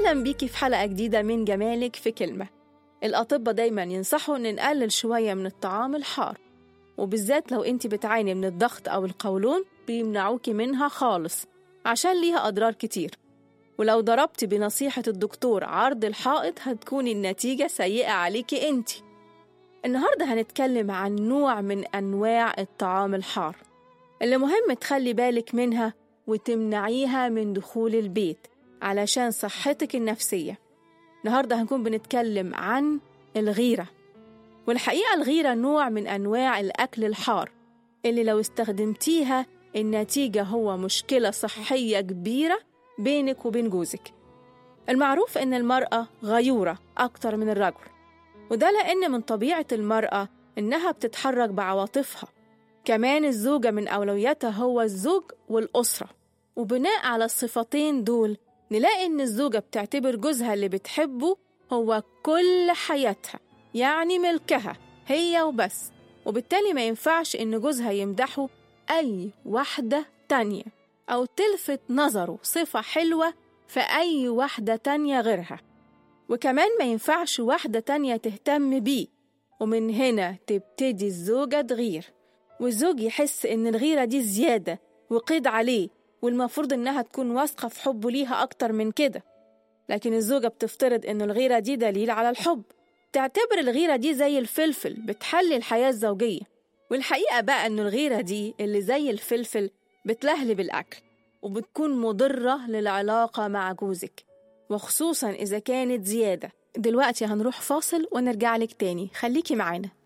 أهلا بيكي في حلقة جديدة من جمالك في كلمة الأطباء دايما ينصحوا إن نقلل شوية من الطعام الحار وبالذات لو انت بتعاني من الضغط أو القولون بيمنعوكي منها خالص عشان ليها أضرار كتير ولو ضربتي بنصيحة الدكتور عرض الحائط هتكون النتيجة سيئة عليكي انت النهاردة هنتكلم عن نوع من أنواع الطعام الحار اللي مهم تخلي بالك منها وتمنعيها من دخول البيت علشان صحتك النفسية النهاردة هنكون بنتكلم عن الغيرة والحقيقة الغيرة نوع من أنواع الأكل الحار اللي لو استخدمتيها النتيجة هو مشكلة صحية كبيرة بينك وبين جوزك المعروف إن المرأة غيورة أكتر من الرجل وده لأن من طبيعة المرأة إنها بتتحرك بعواطفها كمان الزوجة من أولوياتها هو الزوج والأسرة وبناء على الصفتين دول نلاقي إن الزوجة بتعتبر جوزها اللي بتحبه هو كل حياتها يعني ملكها هي وبس وبالتالي ما ينفعش إن جوزها يمدحه أي واحدة تانية أو تلفت نظره صفة حلوة في أي واحدة تانية غيرها وكمان ما ينفعش واحدة تانية تهتم بيه ومن هنا تبتدي الزوجة تغير والزوج يحس إن الغيرة دي زيادة وقيد عليه والمفروض إنها تكون واثقة في حبه ليها أكتر من كده لكن الزوجة بتفترض إن الغيرة دي دليل على الحب تعتبر الغيرة دي زي الفلفل بتحلي الحياة الزوجية والحقيقة بقى إن الغيرة دي اللي زي الفلفل بتلهلب الأكل وبتكون مضرة للعلاقة مع جوزك وخصوصا إذا كانت زيادة دلوقتي هنروح فاصل ونرجع لك تاني خليكي معانا